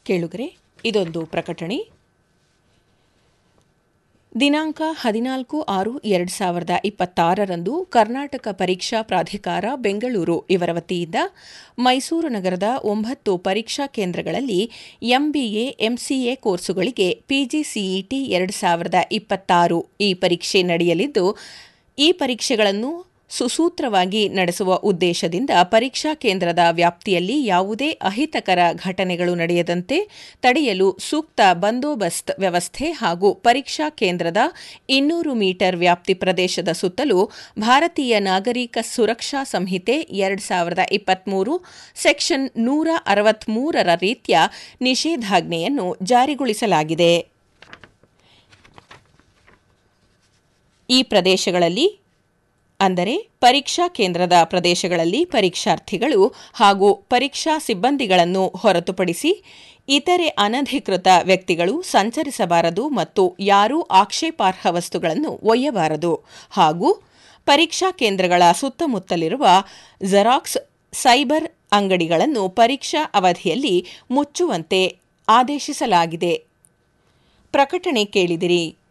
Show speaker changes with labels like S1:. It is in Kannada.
S1: ಕೇಳುಗರೆ ಇದೊಂದು ಪ್ರಕಟಣೆ ದಿನಾಂಕ ಹದಿನಾಲ್ಕು ಆರು ಎರಡು ಸಾವಿರದ ಇಪ್ಪತ್ತಾರರಂದು ಕರ್ನಾಟಕ ಪರೀಕ್ಷಾ ಪ್ರಾಧಿಕಾರ ಬೆಂಗಳೂರು ಇವರ ವತಿಯಿಂದ ಮೈಸೂರು ನಗರದ ಒಂಬತ್ತು ಪರೀಕ್ಷಾ ಕೇಂದ್ರಗಳಲ್ಲಿ ಎಂಬಿಎ ಎಂಸಿಎ ಕೋರ್ಸುಗಳಿಗೆ ಪಿಜಿಸಿಇಟಿ ಎರಡು ಸಾವಿರದ ಇಪ್ಪತ್ತಾರು ಈ ಪರೀಕ್ಷೆ ನಡೆಯಲಿದ್ದು ಈ ಪರೀಕ್ಷೆಗಳನ್ನು ಸುಸೂತ್ರವಾಗಿ ನಡೆಸುವ ಉದ್ದೇಶದಿಂದ ಪರೀಕ್ಷಾ ಕೇಂದ್ರದ ವ್ಯಾಪ್ತಿಯಲ್ಲಿ ಯಾವುದೇ ಅಹಿತಕರ ಘಟನೆಗಳು ನಡೆಯದಂತೆ ತಡೆಯಲು ಸೂಕ್ತ ಬಂದೋಬಸ್ತ್ ವ್ಯವಸ್ಥೆ ಹಾಗೂ ಪರೀಕ್ಷಾ ಕೇಂದ್ರದ ಇನ್ನೂರು ಮೀಟರ್ ವ್ಯಾಪ್ತಿ ಪ್ರದೇಶದ ಸುತ್ತಲೂ ಭಾರತೀಯ ನಾಗರಿಕ ಸುರಕ್ಷಾ ಸಂಹಿತೆ ಎರಡು ಸಾವಿರದ ಇಪ್ಪತ್ಮೂರು ಸೆಕ್ಷನ್ ನೂರ ಅರವತ್ಮೂರರ ರೀತ್ಯ ನಿಷೇಧಾಜ್ಞೆಯನ್ನು ಜಾರಿಗೊಳಿಸಲಾಗಿದೆ ಈ ಪ್ರದೇಶಗಳಲ್ಲಿ ಅಂದರೆ ಪರೀಕ್ಷಾ ಕೇಂದ್ರದ ಪ್ರದೇಶಗಳಲ್ಲಿ ಪರೀಕ್ಷಾರ್ಥಿಗಳು ಹಾಗೂ ಪರೀಕ್ಷಾ ಸಿಬ್ಬಂದಿಗಳನ್ನು ಹೊರತುಪಡಿಸಿ ಇತರೆ ಅನಧಿಕೃತ ವ್ಯಕ್ತಿಗಳು ಸಂಚರಿಸಬಾರದು ಮತ್ತು ಯಾರೂ ಆಕ್ಷೇಪಾರ್ಹ ವಸ್ತುಗಳನ್ನು ಒಯ್ಯಬಾರದು ಹಾಗೂ ಪರೀಕ್ಷಾ ಕೇಂದ್ರಗಳ ಸುತ್ತಮುತ್ತಲಿರುವ ಜೆರಾಕ್ಸ್ ಸೈಬರ್ ಅಂಗಡಿಗಳನ್ನು ಪರೀಕ್ಷಾ ಅವಧಿಯಲ್ಲಿ ಮುಚ್ಚುವಂತೆ ಆದೇಶಿಸಲಾಗಿದೆ ಪ್ರಕಟಣೆ ಕೇಳಿದಿರಿ